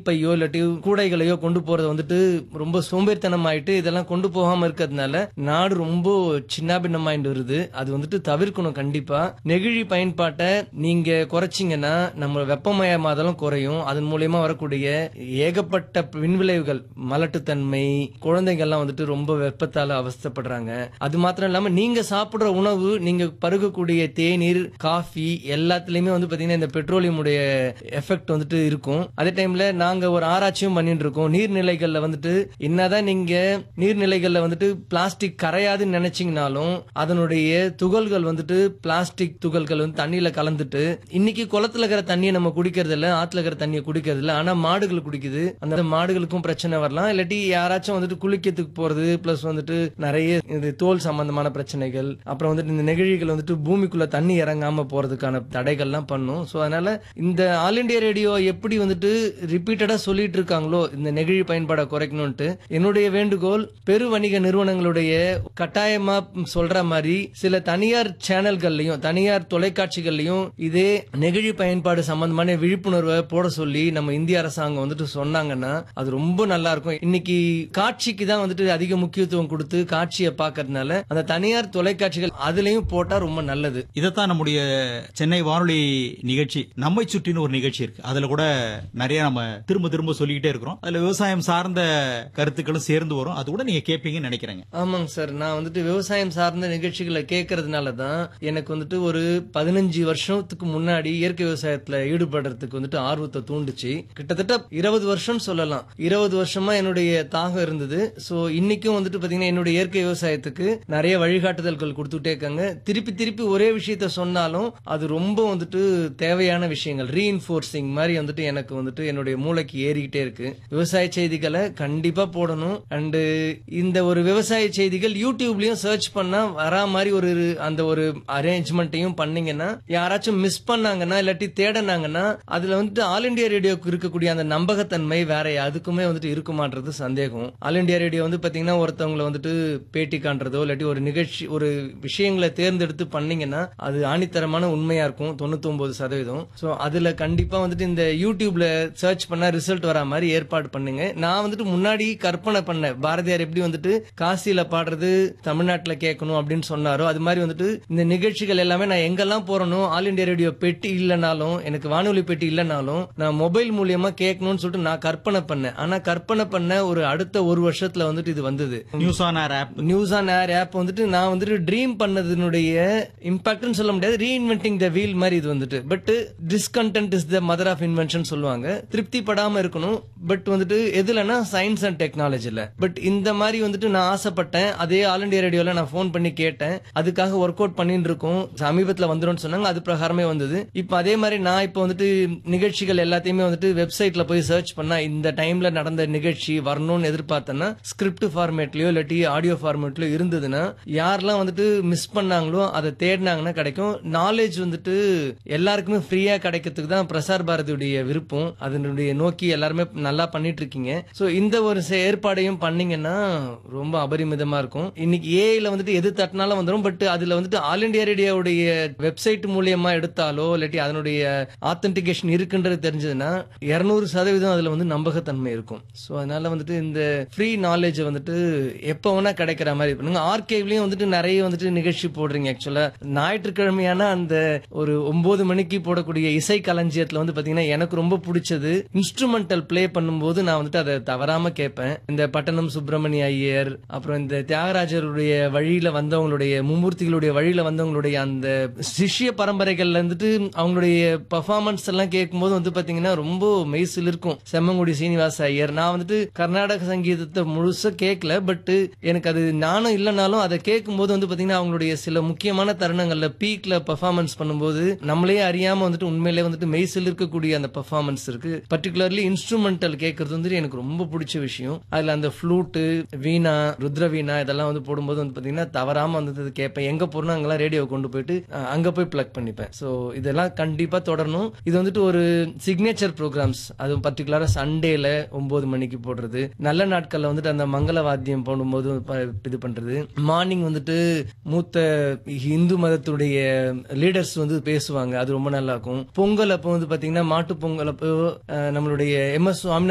துணிப்பையோ இல்லாட்டி கூடைகளையோ கொண்டு போறது வந்துட்டு ரொம்ப சோம்பேறித்தனம் ஆயிட்டு இதெல்லாம் கொண்டு போகாம இருக்கிறதுனால நாடு ரொம்ப சின்னாபின்னமாயிட்டு வருது அது வந்துட்டு தவிர்க்கணும் கண்டிப்பா நெகிழி பயன்பாட்டை நீங்க குறைச்சிங்கன்னா நம்ம வெப்பமயமாதலும் குறையும் அதன் மூலியமா வரக்கூடிய ஏகப்பட்ட பின்விளைவுகள் மலட்டுத்தன்மை குழந்தைங்கள்லாம் வந்துட்டு ரொம்ப வெப்பத்தால அவஸ்தைப்படுறாங்க அது மாத்திரம் இல்லாம நீங்க சாப்பிடுற உணவு நீங்க பருகக்கூடிய தேநீர் காஃபி எல்லாத்துலயுமே வந்து பாத்தீங்கன்னா இந்த பெட்ரோலியம் உடைய எஃபெக்ட் வந்துட்டு இருக்கும் அதே டைம்ல நாங்க ஒரு ஆராய்ச்சியும் பண்ணிட்டு இருக்கோம் நீர்நிலைகள்ல வந்துட்டு என்னதான் நீங்க நீர்நிலைகள்ல வந்துட்டு பிளாஸ்டிக் கரையாதுன்னு நினைச்சீங்கனாலும் அதனுடைய துகள்கள் வந்துட்டு பிளாஸ்டிக் துகள்கள் வந்து தண்ணியில கலந்துட்டு இன்னைக்கு குளத்துல இருக்கிற தண்ணியை நம்ம குடிக்கிறது இல்ல ஆத்துல இருக்கிற தண்ணியை குடிக்கிறது இல்ல ஆனா மாடுகள் குடிக்குது அந்த மாடுகளுக்கும் பிரச்சனை வரலாம் இல்லாட்டி யாராச்சும் வந்துட்டு குளிக்கிறதுக்கு போறது பிளஸ் வந்துட்டு நிறைய இது தோல் சம்பந்தமான பிரச்சனைகள் அப்புறம் வந்துட்டு இந்த நெகிழிகள் வந்துட்டு பூமிக்குள்ள தண்ணி இறங்காம போறதுக்கான தடைகள்லாம் பண்ணும் சோ அதனால இந்த ஆல் இண்டியா ரேடியோ எப்படி வந்துட்டு ரிப்பீட்டடா சொல்லிட்டு இருக்காங்களோ இந்த நெகிழி பயன்பாடை குறைக்கணும்ட்டு என்னுடைய வேண்டுகோள் பெரு வணிக நிறுவனங்களுடைய கட்டாயமா சொல்ற மாதிரி சில தனியார் சேனல்கள்லயும் தனியார் தொலைக்காட்சிகள்லயும் இதே நெகிழி பயன்பாடு சம்பந்தமான விழிப்புணர்வை போட சொல்லி நம்ம இந்திய அரசாங்கம் வந்துட்டு சொன்னாங்கன்னா அது ரொம்ப நல்லா இருக்கும் இன்னைக்கு காட்சிக்கு தான் வந்துட்டு அதிக முக்கியத்துவம் கொடுத்து காட்சியை பார்க்கறதுனால அந்த தனியார் தொலைக்காட்சிகள் அதுலயும் போட்டா ரொம்ப நல்லது இதைத்தான் நம்முடைய சென்னை வானொலி நிகழ்ச்சி நம்மை சுற்றின்னு ஒரு நிகழ்ச்சி இருக்கு அதுல கூட நிறைய நம்ம திரும்ப திரும்ப சொல்லிக்கிட்டே இருக்கிறோம் அதுல விவசாயம் சார்ந்த கருத்துக்களும் சேர்ந்து வரும் அது கூட நீங்க கேட்பீங்கன்னு நினைக்கிறேங்க ஆமாங்க சார் நான் வந்துட்டு விவசாயம் சார்ந்த நிகழ்ச்சிகளை கேட்கறதுனால தான் எனக்கு வந்துட்டு ஒரு பதினஞ்சு வருஷத்துக்கு முன்னாடி இயற்கை விவசாயத்துல ஈடுபடுறதுக்கு வந்துட்டு ஆர்வத்தை தூண்டுச்சு கிட்டத்தட்ட இருபது வருஷம் சொல்லலாம் இருபது வருஷமா என்னுடைய தாகம் இருந்தது சோ இன்னைக்கும் வந்துட்டு பாத்தீங்கன்னா என்னுடைய இயற்கை விவசாயத்துக்கு நிறைய வழிகாட்டுதல்கள் கொடுத்துட்டே இருக்காங்க திருப்பி திருப்பி ஒரே விஷயத்த சொன்னாலும் அது ரொம்ப வந்துட்டு தேவையான விஷயங்கள் ரீஇன்ஃபோர்சிங் மாதிரி வந்துட்டு எனக்கு வந்துட்டு என்னுடைய மூளைக்கு ஏறிக்கிட்டே இருக்கு விவசாய செய்திகளை கண்டிப்பா போடணும் அண்டு இந்த ஒரு விவசாய செய்திகள் யூடியூப்லயும் சர்ச் பண்ணா வரா மாதிரி ஒரு அந்த ஒரு அரேஞ்ச்மெண்ட்டையும் பண்ணீங்கன்னா யாராச்சும் மிஸ் பண்ணாங்கன்னா இல்லாட்டி தேடினாங்கன்னா அதுல வந்துட்டு ஆல் இண்டியா ரேடியோக்கு இருக்கக்கூடிய அந்த நம்பகத்தன்மை வேற அதுக்குமே வந்துட்டு இருக்குமான்றது சந்தேகம் ஆல் இண்டியா ரேடியோ வந்து பாத்தீங்கன்னா ஒருத்தவங்களை வந்துட்டு பேட்டி காண்றதோ இல்லாட்டி ஒரு நிகழ்ச்சி ஒரு விஷயங்களை தேர்ந்தெடுத்து பண்ணீங்கன்னா அது ஆணித்தரமான உண்மையா இருக்கும் தொண்ணூத்தி ஒன்பது சதவீதம் சோ அதுல கண்டிப்பா வந்துட்டு இந்த யூடியூப்ல சர்ச் பண்ணா ரிசல்ட் வரா மாதிரி ஏற்பாடு பண்ணுங்க நான் வந்துட்டு முன்னாடி கற்பனை பண்ணேன் பாரதியார் எப்படி வந்துட்டு காசியில பாடுறது தமிழ்நாட்டுல கேட்கணும் அப்படின்னு சொன்னாரோ அது மாதிரி வந்துட்டு இந்த நிகழ்ச்சிகள் எல்லாமே நான் எங்கெல்லாம் போறனோ ஆல் இண்டியா ரேடியோ பெட்டி இல்லைனாலும் எனக்கு வானொலி பெட்டி இல்லைனாலும் நான் மொபைல் மூலியமா கேட்கணும்னு சொல்லிட்டு நான் கற்பனை பண்ணேன் ஆனா கற்பனை பண்ண ஒரு அடுத்த ஒரு வருஷத்துல வந்துட்டு இது வந்தது news on air app news on air app வந்துட்டு நான் வந்துட்டு ட்ரீம் பண்ணதுனுடைய இம்பாக்ட்னு சொல்ல முடியாது ரீஇன்வென்டிங் த வீல் மாதிரி இது வந்துட்டு but discontent is the mother of invention சொல்லுவாங்க திருப்தி படாம இருக்கணும் பட் வந்துட்டு எதுலன்னா சயின்ஸ் அண்ட் டெக்னாலஜில பட் இந்த மாதிரி வந்துட்டு நான் ஆசைப்பட்டேன் அதே ஆல் இண்டியா ரேடியோல நான் ஃபோன் பண்ணி கேட்டேன் அதுக்காக ஒர்க் அவுட் பண்ணிட்டு இருக்கோம் சமீபத்துல வந்துரும்னு சொன்னாங்க அது பிரகாரமே வந்தது இப்போ அதே மாதிரி நான் இப்போ வந்துட்டு நிகழ்ச்சிகள் எல்லாத்தையுமே வந்துட்டு வெப்சைட்ல போய் சர்ச் பண்ணா இந்த டைம்ல நடந்த நிகழ்ச்சி வரணும்னு எதிர்பார்த்தேன்னா ஸ்கிரிப்ட் ஃபார்மேட்லயோ இல்லாட்டி ஆடியோ ஃபார்மேட்லயோ இருந்ததுன்னா யாரெல்லாம் வந்துட்டு மிஸ் பண்ணாங்களோ அதை தேடினாங்கன்னா கிடைக்கும் நாலேஜ் வந்துட்டு எல்லாருக்குமே ஃப்ரீயா கிடைக்கிறதுக்கு தான் பிரசார் பாரதியுடைய விருப்பம் அதனுடைய நோக்கி எல்லாருமே நல்லா பண்ணிட்டு இருக்கீங்க சோ இந்த ஒரு செ- ஏற்பாடையும் பண்ணீங்கன்னா ரொம்ப அபரிமிதமா இருக்கும் இன்னைக்கு ஏஐல வந்துட்டு எது தட்டினாலும் வந்துடும் பட் அதுல வந்துட்டு ஆல் இண்டியா ரேடியோவுடைய வெப்சைட் மூலியமா எடுத்தாலோ இல்லாட்டி அதனுடைய ஆத்தென்டிகேஷன் இருக்குன்றது தெரிஞ்சதுன்னா இருநூறு சதவீதம் அதுல வந்து நம்பகத்தன்மை இருக்கும் சோ அதனால வந்துட்டு இந்த ஃப்ரீ நாலேஜ் வந்துட்டு எப்ப வேணா கிடைக்கிற மாதிரி பண்ணுங்க ஆர்கேவ்லயும் வந்துட்டு நிறைய வந்துட்டு நிகழ்ச்சி போடுறீங்க ஆக்சுவலா ஞாயிற்றுக்கிழமையான அந்த ஒரு ஒன்பது மணிக்கு போடக்கூடிய இசை களஞ்சியத்துல வந்து பாத்தீங்கன்னா எனக்கு ரொம்ப பிடிச்சது இன்ஸ்ட்ருமெண்டல் ப்ளே பண்ணும்போது நான் வந்துட்டு அதை தவறாம கேட்பேன் இந்த பட்டணம் சுப்பிரமணிய ஐயர் அப்புறம் இந்த தியாகராஜருடைய வழியில வந்தவங்களுடைய மும்மூர்த்திகளுடைய வழியில வந்தவங்களுடைய அந்த சிஷ்ய பரம்பரைகள்ல இருந்துட்டு அவங்களுடைய பர்ஃபார்மன்ஸ் எல்லாம் கேட்கும்போது வந்து பாத்தீங்கன்னா ரொம்ப மெய்சில் இருக்கும் செம்மங்குடி சீனிவாச ஐயர் நான் வந்துட்டு கர்நாடக சங்கீதத்தை முழுசா கேட்கல பட் எனக்கு அது ஞானம் இல்லைனாலும் அதை கேட்கும்போது வந்து பாத்தீங்கன்னா அவங்களுடைய சில முக்கியமான தருணங்கள்ல பீக்ல பர்ஃபார்மன்ஸ் பண்ணும்போது நம்மளே அறியாம வந்துட்டு உண்மையிலே வந்துட்டு மெய்சில் இருக்கக்கூடிய அந்த பர்ஃபார்மன்ஸ் இருக்கு பர்டிகுலர்லி இன்ஸ்ட்ருமெண்டல் கேட்கறது வந்துட்டு எனக்கு ரொம்ப பிடிச்ச விஷயம் அதுல அந்த ஃப்ளூட்டு வீணா ருத்ர வீணா இதெல்லாம் வந்து போடும்போது வந்து பாத்தீங்கன்னா தவறாம வந்து இது கேட்பேன் எங்க போறோம் அங்கெல்லாம் ரேடியோ கொண்டு போயிட்டு அஹ், அங்க போய் பிளக் பண்ணிப்பேன் சோ இதெல்லாம் கண்டிப்பா தொடரணும் இது வந்துட்டு ஒரு சிக்னேச்சர் ப்ரோக்ராம்ஸ் அது பர்டிகுலரா சண்டேல ஒன்பது மணிக்கு போடுறது நல்ல நாட்கள்ல வந்துட்டு அந்த மங்கள வாத்தியம் போடும்போது ப- இது பண்றது மார்னிங் வந்துட்டு மூத்த இந்து மதத்துடைய லீடர்ஸ் வந்து பேசுவாங்க அது ரொம்ப நல்லா இருக்கும் பொங்கல் அப்போ வந்து பாத்தீங்கன்னா மாட்டு பொங்கல் அப்போ அஹ், நம்மளுடைய எம் எஸ் சுவாமிநாதன்